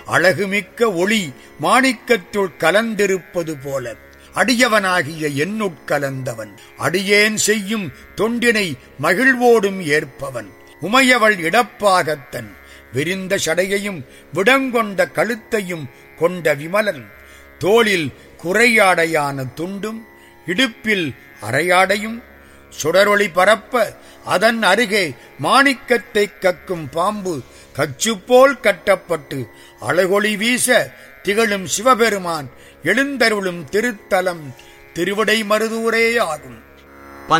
அழகுமிக்க ஒளி மாணிக்கத்துள் கலந்திருப்பது போல அடியவனாகிய என்னுட்கலந்தவன் அடியேன் செய்யும் தொண்டினை மகிழ்வோடும் ஏற்பவன் உமையவள் இடப்பாகத்தன் விரிந்த சடையையும் விடங்கொண்ட கழுத்தையும் கொண்ட விமலன் தோளில் குறையாடையான துண்டும் இடுப்பில் அரையாடையும் சுடரொளி பரப்ப அதன் அருகே மாணிக்கத்தை கக்கும் பாம்பு கச்சுப்போல் கட்டப்பட்டு அழகொளி வீச திகழும் சிவபெருமான் எழுந்தருளும் திருத்தலம் திருவிடை மருதூரே ஆகும்